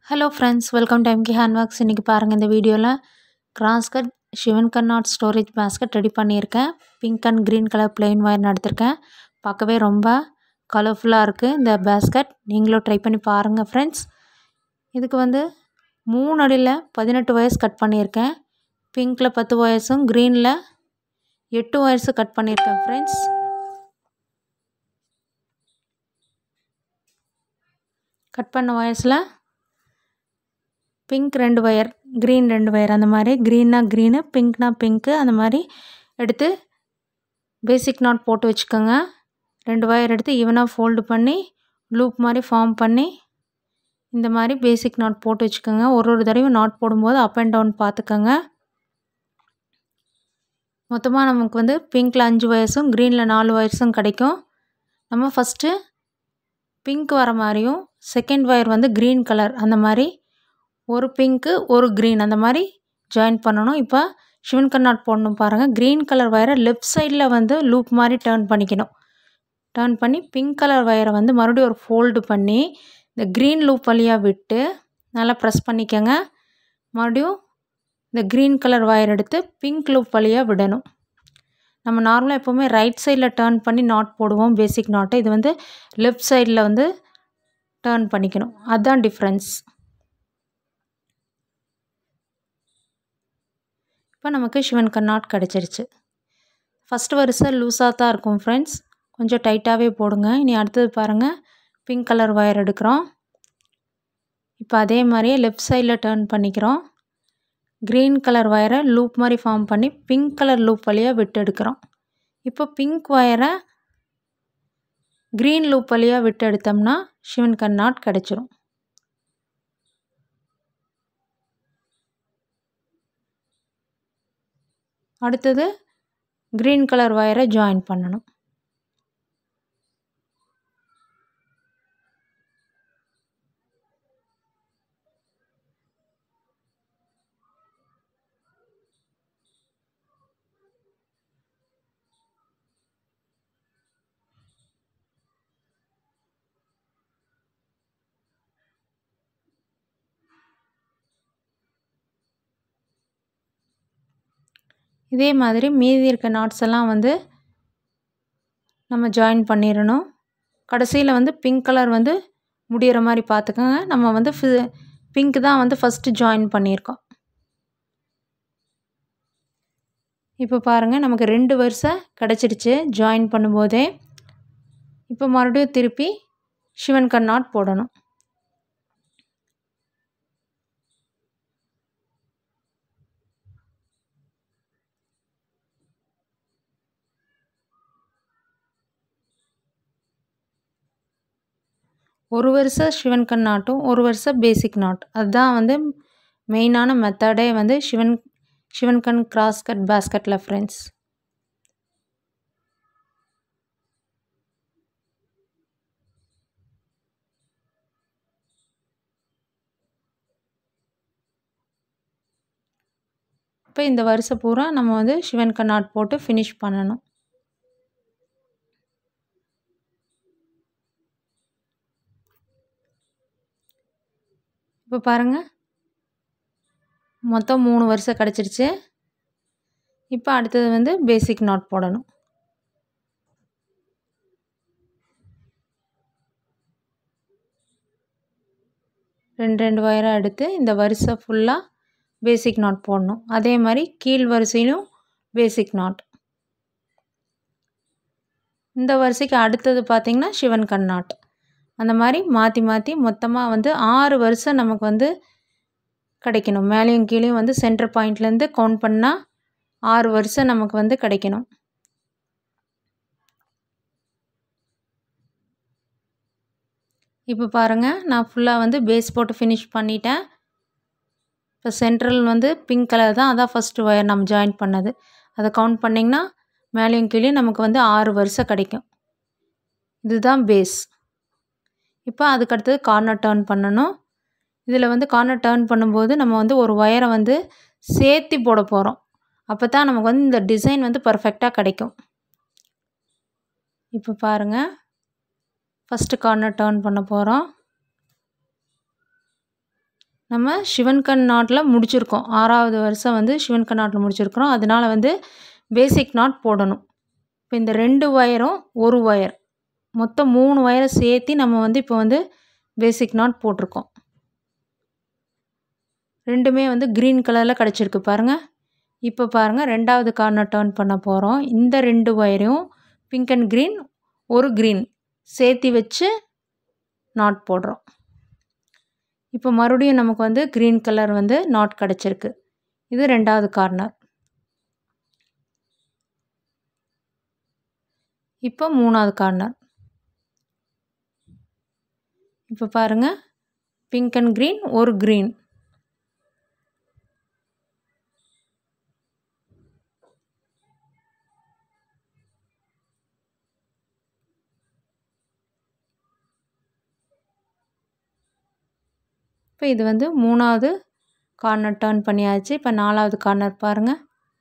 hello friends welcome to MK handworks இன்றைக்கி பாருங்கள் இந்த வீடியோவில் கிராஸ்கட் சிவன் கர்நாட் ஸ்டோரேஜ் பேஸ்கெட் ரெடி பண்ணியிருக்கேன் pink and green colour plain wire எடுத்திருக்கேன் பார்க்கவே ரொம்ப கலர்ஃபுல்லாக இருக்குது இந்த பேஸ்கெட் நீங்களும் ட்ரை பண்ணி பாருங்கள் ஃப்ரெண்ட்ஸ் இதுக்கு வந்து மூணு அடியில் பதினெட்டு ஒயர்ஸ் கட் பண்ணியிருக்கேன் பிங்க்கில் பத்து ஒயர்ஸும் க்ரீனில் எட்டு ஒயர்ஸும் கட் பண்ணியிருக்கேன் ஃப்ரெண்ட்ஸ் கட் பண்ண ஒயர்ஸில் பிங்க் ரெண்டு ஒயர் க்ரீன் ரெண்டு ஒயர் அந்த மாதிரி க்ரீன்னா க்ரீனு பிங்க்னா பிங்க்கு அந்த மாதிரி எடுத்து பேசிக் நாட் போட்டு வச்சுக்கோங்க ரெண்டு ஒயர் எடுத்து ஈவனாக ஃபோல்டு பண்ணி லூப் மாதிரி ஃபார்ம் பண்ணி இந்த மாதிரி பேசிக் நாட் போட்டு வச்சுக்கோங்க ஒரு ஒரு தடவையும் நாட் போடும்போது அப் அண்ட் டவுன் பார்த்துக்கோங்க மொத்தமாக நமக்கு வந்து பிங்க்கில் அஞ்சு ஒயர்ஸும் க்ரீனில் நாலு ஒயர்ஸும் கிடைக்கும் நம்ம ஃபஸ்ட்டு பிங்க் வர மாதிரியும் செகண்ட் ஒயர் வந்து க்ரீன் கலர் அந்த மாதிரி ஒரு பிங்க்கு ஒரு க்ரீன் அந்த மாதிரி ஜாயின் பண்ணணும் இப்போ சிவன் கண்ணாட் போடணும் பாருங்கள் க்ரீன் கலர் ஒயரை லெஃப்ட் சைடில் வந்து லூப் மாதிரி டேர்ன் பண்ணிக்கணும் டேர்ன் பண்ணி பிங்க் கலர் ஒயரை வந்து மறுபடியும் ஒரு ஃபோல்டு பண்ணி இந்த க்ரீன் லூப் வழியாக விட்டு நல்லா ப்ரெஸ் பண்ணிக்கோங்க மறுபடியும் இந்த க்ரீன் கலர் ஒயர் எடுத்து பிங்க் லூப் வழியாக விடணும் நம்ம நார்மலாக எப்போவுமே ரைட் சைடில் டேர்ன் பண்ணி நாட் போடுவோம் பேசிக் நாட்டு இது வந்து லெஃப்ட் சைடில் வந்து டேர்ன் பண்ணிக்கணும் அதுதான் டிஃப்ரென்ஸ் இப்போ நமக்கு சிவன் கண்ணாட் கிடச்சிருச்சு ஃபஸ்ட்டு வரிசை லூஸாக தான் இருக்கும் ஃப்ரெண்ட்ஸ் கொஞ்சம் டைட்டாகவே போடுங்க இனி அடுத்தது பாருங்கள் பிங்க் கலர் ஒயர் எடுக்கிறோம் இப்போ அதே மாதிரியே லெஃப்ட் சைடில் டேர்ன் பண்ணிக்கிறோம் க்ரீன் கலர் ஒயரை லூப் மாதிரி ஃபார்ம் பண்ணி பிங்க் கலர் லூப் வழியாக விட்டு எடுக்கிறோம் இப்போ பிங்க் ஒயரை க்ரீன் லூப் வழியாக விட்டு எடுத்தோம்னா சிவன் கண்ணாட் கிடச்சிரும் அடுத்தது க்ரீன் கலர் ஒயரை ஜாயின் பண்ணணும் இதே மாதிரி மீதி இருக்க நாட்ஸ் எல்லாம் வந்து நம்ம ஜாயின் பண்ணிடணும் கடைசியில் வந்து பிங்க் கலர் வந்து முடிகிற மாதிரி பார்த்துக்கோங்க நம்ம வந்து ஃபி பிங்க் தான் வந்து ஃபஸ்ட்டு ஜாயின் பண்ணியிருக்கோம் இப்போ பாருங்கள் நமக்கு ரெண்டு வருஷம் கிடச்சிடுச்சு ஜாயின் பண்ணும்போதே இப்போ மறுபடியும் திருப்பி சிவன் கண்ணாட் போடணும் ஒரு வருஷம் சிவன் கண் நாட்டும் ஒரு வருஷம் பேசிக் நாட் அதுதான் வந்து மெயினான மெத்தடே வந்து சிவன் சிவன் கண் கிராஸ் கட் பேஸ்கட்டில் ஃப்ரெண்ட்ஸ் இப்போ இந்த வருஷம் பூரா நம்ம வந்து சிவன் கண்ணாட் போட்டு ஃபினிஷ் பண்ணணும் இப்போ பாருங்கள் மொத்தம் மூணு வருஷம் கிடச்சிருச்சு இப்போ அடுத்தது வந்து பேசிக் நாட் போடணும் ரெண்டு ரெண்டு ஒயராக எடுத்து இந்த வரிசை ஃபுல்லாக பேசிக் நாட் போடணும் அதே மாதிரி கீழ் வரிசையிலும் பேசிக் நாட் இந்த வரிசைக்கு அடுத்தது பார்த்திங்கன்னா சிவன் கண்ணாட் அந்த மாதிரி மாற்றி மாற்றி மொத்தமாக வந்து ஆறு வருஷம் நமக்கு வந்து கிடைக்கணும் மேலேயும் கீழேயும் வந்து சென்டர் பாயிண்ட்லேருந்து கவுண்ட் பண்ணால் ஆறு வருஷம் நமக்கு வந்து கிடைக்கணும் இப்போ பாருங்கள் நான் ஃபுல்லாக வந்து பேஸ் போட்டு ஃபினிஷ் பண்ணிட்டேன் இப்போ சென்ட்ரல் வந்து பிங்க் கலர் தான் அதான் ஃபஸ்ட்டு ஒயர் நம்ம ஜாயின் பண்ணது அதை கவுண்ட் பண்ணிங்கன்னா மேலேயும் கீழேயும் நமக்கு வந்து ஆறு வருஷம் கிடைக்கும் இதுதான் பேஸ் இப்போ அதுக்கடுத்தது கார்னர் டேர்ன் பண்ணணும் இதில் வந்து கார்னர் டேர்ன் பண்ணும்போது நம்ம வந்து ஒரு ஒயரை வந்து சேர்த்தி போட போகிறோம் அப்போ தான் நமக்கு வந்து இந்த டிசைன் வந்து பர்ஃபெக்டாக கிடைக்கும் இப்போ பாருங்கள் ஃபஸ்ட்டு கார்னர் டேர்ன் பண்ண போகிறோம் நம்ம சிவன்கண் நாட்டில் முடிச்சிருக்கோம் ஆறாவது வருஷம் வந்து சிவன்கண் நாட்டில் முடிச்சிருக்கிறோம் அதனால வந்து பேசிக் நாட் போடணும் இப்போ இந்த ரெண்டு ஒயரும் ஒரு ஒயர் மொத்தம் மூணு ஒயரை சேர்த்து நம்ம வந்து இப்போ வந்து பேசிக் நாட் போட்டிருக்கோம் ரெண்டுமே வந்து க்ரீன் கலரில் கிடச்சிருக்கு பாருங்கள் இப்போ பாருங்கள் ரெண்டாவது கார்னர் டேர்ன் பண்ண போகிறோம் இந்த ரெண்டு ஒயரையும் பிங்க் அண்ட் க்ரீன் ஒரு க்ரீன் சேர்த்தி வச்சு நாட் போடுறோம் இப்போ மறுபடியும் நமக்கு வந்து க்ரீன் கலர் வந்து நாட் கிடச்சிருக்கு இது ரெண்டாவது கார்னர் இப்போ மூணாவது கார்னர் இப்போ பாருங்கள் பிங்க் அண்ட் க்ரீன் ஒரு க்ரீன் இப்போ இது வந்து மூணாவது கார்னர் டேர்ன் பண்ணியாச்சு இப்போ நாலாவது கார்னர் பாருங்கள்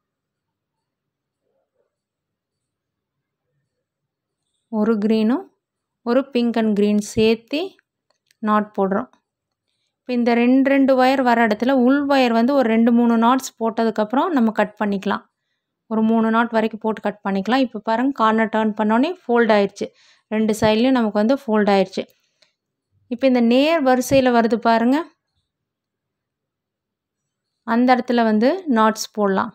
ஒரு க்ரீனும் ஒரு பிங்க் அண்ட் க்ரீன் சேர்த்து நாட் போடுறோம் இப்போ இந்த ரெண்டு ரெண்டு ஒயர் வர இடத்துல உள் ஒயர் வந்து ஒரு ரெண்டு மூணு நாட்ஸ் போட்டதுக்கப்புறம் நம்ம கட் பண்ணிக்கலாம் ஒரு மூணு நாட் வரைக்கும் போட்டு கட் பண்ணிக்கலாம் இப்போ பாருங்கள் கார்னர் டேர்ன் பண்ணோன்னே ஃபோல்ட் ஆயிடுச்சு ரெண்டு சைட்லேயும் நமக்கு வந்து ஃபோல்ட் ஆயிடுச்சு இப்போ இந்த நேர் வரிசையில் வருது பாருங்கள் அந்த இடத்துல வந்து நாட்ஸ் போடலாம்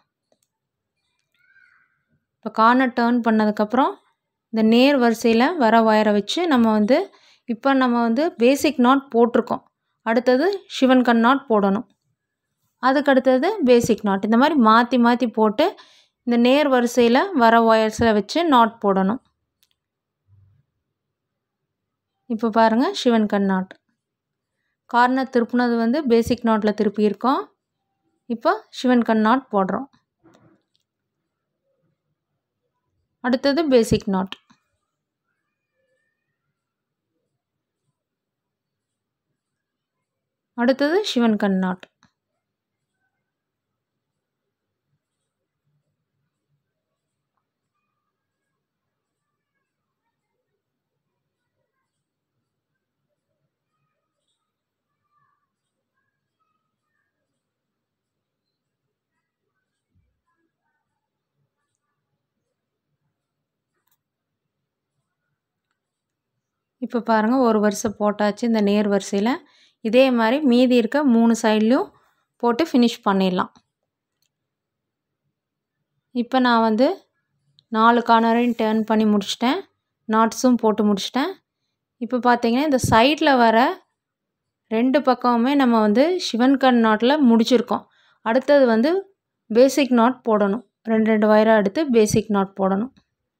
இப்போ கார்னர் டேர்ன் பண்ணதுக்கப்புறம் இந்த நேர் வரிசையில் வர ஒயரை வச்சு நம்ம வந்து இப்போ நம்ம வந்து பேசிக் நாட் போட்டிருக்கோம் அடுத்தது சிவன் கண் நாட் போடணும் அதுக்கு அடுத்தது பேசிக் நாட் இந்த மாதிரி மாற்றி மாற்றி போட்டு இந்த நேர் வரிசையில் வர ஒயர்ஸில் வச்சு நாட் போடணும் இப்போ பாருங்கள் சிவன் கண் நாட் கார்னர் திருப்பினது வந்து பேசிக் நாட்டில் திருப்பியிருக்கோம் இப்போ சிவன் கண் நாட் போடுறோம் அடுத்தது பேசிக் நாட் அடுத்தது சிவன் கண் நாட் இப்போ பாருங்கள் ஒரு வருஷம் போட்டாச்சு இந்த நேர் வரிசையில் இதே மாதிரி மீதி இருக்க மூணு சைட்லேயும் போட்டு ஃபினிஷ் பண்ணிடலாம் இப்போ நான் வந்து நாலு கார்னரையும் டேர்ன் பண்ணி முடிச்சிட்டேன் நாட்ஸும் போட்டு முடிச்சிட்டேன் இப்போ பார்த்தீங்கன்னா இந்த சைடில் வர ரெண்டு பக்கமுமே நம்ம வந்து சிவன் கண் நாட்டில் முடிச்சிருக்கோம் அடுத்தது வந்து பேசிக் நாட் போடணும் ரெண்டு ரெண்டு வயராக எடுத்து பேசிக் நாட் போடணும்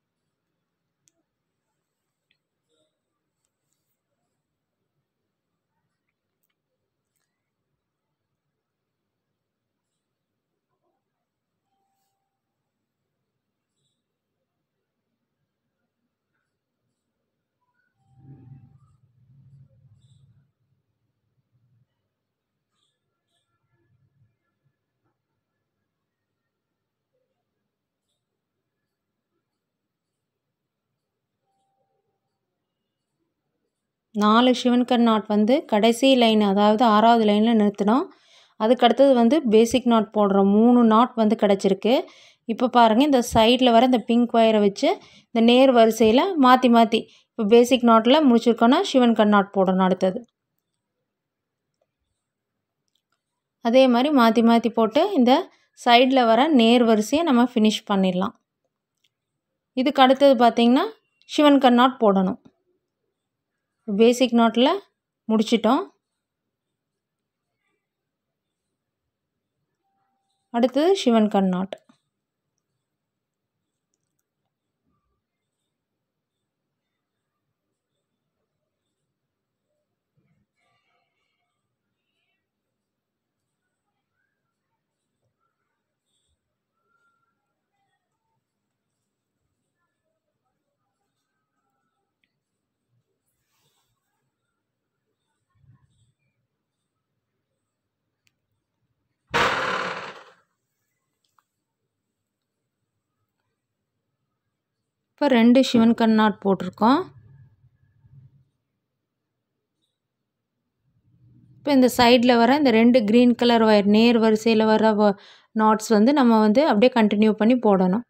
நாலு சிவன்கண் நாட் வந்து கடைசி லைன் அதாவது ஆறாவது லைனில் நிறுத்தினோம் அதுக்கு அடுத்தது வந்து பேசிக் நாட் போடுறோம் மூணு நாட் வந்து கிடச்சிருக்கு இப்போ பாருங்கள் இந்த சைடில் வர இந்த பிங்க் ஒயரை வச்சு இந்த நேர் வரிசையில் மாற்றி மாற்றி இப்போ பேசிக் நாட்டில் முடிச்சிருக்கோன்னா சிவன் கண் நாட் போடணும் அடுத்தது அதே மாதிரி மாற்றி மாற்றி போட்டு இந்த சைடில் வர நேர் வரிசையை நம்ம ஃபினிஷ் பண்ணிடலாம் இதுக்கு அடுத்தது பார்த்திங்கன்னா சிவன் கண் நாட் போடணும் பேசிக் நாட்டில் முடிச்சிட்டோம் அடுத்தது சிவன் கண் நாட் இப்போ ரெண்டு சிவன் கண் நாட் போட்டிருக்கோம் இப்போ இந்த சைடில் வர இந்த ரெண்டு க்ரீன் கலர் ஒயர் நேர் வரிசையில் வர நாட்ஸ் வந்து நம்ம வந்து அப்படியே கண்டினியூ பண்ணி போடணும்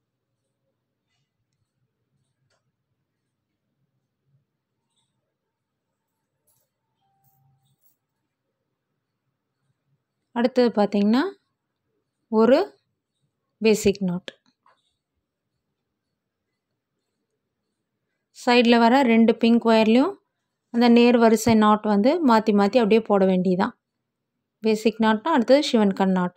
அடுத்தது பார்த்திங்கன்னா ஒரு பேசிக் நாட் சைடில் வர ரெண்டு பிங்க் ஒயர்லேயும் அந்த நேர் வரிசை நாட் வந்து மாற்றி மாற்றி அப்படியே போட வேண்டியதான் பேசிக் நாட்னா அடுத்தது சிவன் கண் நாட்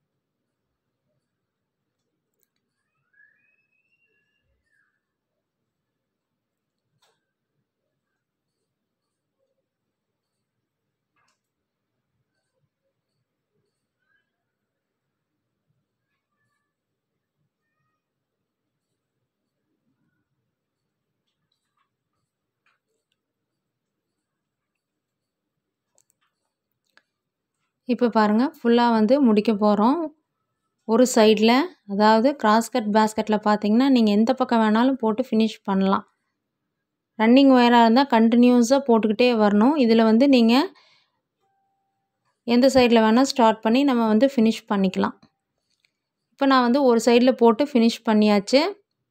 இப்போ பாருங்கள் ஃபுல்லாக வந்து முடிக்க போகிறோம் ஒரு சைடில் அதாவது கிராஸ்கட் பேஸ்கெட்டில் பார்த்தீங்கன்னா நீங்கள் எந்த பக்கம் வேணாலும் போட்டு ஃபினிஷ் பண்ணலாம் ரன்னிங் ஒயராக இருந்தால் கண்டினியூஸாக போட்டுக்கிட்டே வரணும் இதில் வந்து நீங்கள் எந்த சைடில் வேணால் ஸ்டார்ட் பண்ணி நம்ம வந்து ஃபினிஷ் பண்ணிக்கலாம் இப்போ நான் வந்து ஒரு சைடில் போட்டு ஃபினிஷ் பண்ணியாச்சு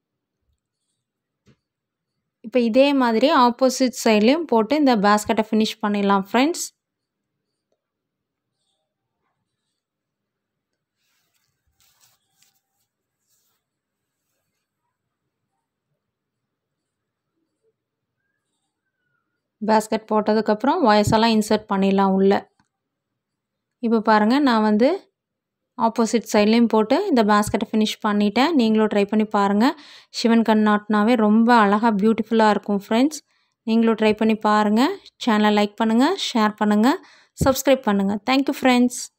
இப்போ இதே மாதிரி ஆப்போசிட் சைட்லேயும் போட்டு இந்த பேஸ்கெட்டை ஃபினிஷ் பண்ணிடலாம் ஃப்ரெண்ட்ஸ் பேஸ்கெட் போட்டதுக்கப்புறம் ஒயர்ஸெல்லாம் இன்சர்ட் பண்ணிடலாம் உள்ளே இப்போ பாருங்கள் நான் வந்து ஆப்போசிட் சைட்லேயும் போட்டு இந்த பேஸ்கெட்டை ஃபினிஷ் பண்ணிட்டேன் நீங்களும் ட்ரை பண்ணி பாருங்கள் சிவன் கண் நாட்னாவே ரொம்ப அழகாக பியூட்டிஃபுல்லாக இருக்கும் ஃப்ரெண்ட்ஸ் நீங்களும் ட்ரை பண்ணி பாருங்கள் சேனலை லைக் பண்ணுங்கள் ஷேர் பண்ணுங்கள் சப்ஸ்கிரைப் பண்ணுங்கள் தேங்க்யூ ஃப்ரெண்ட்ஸ்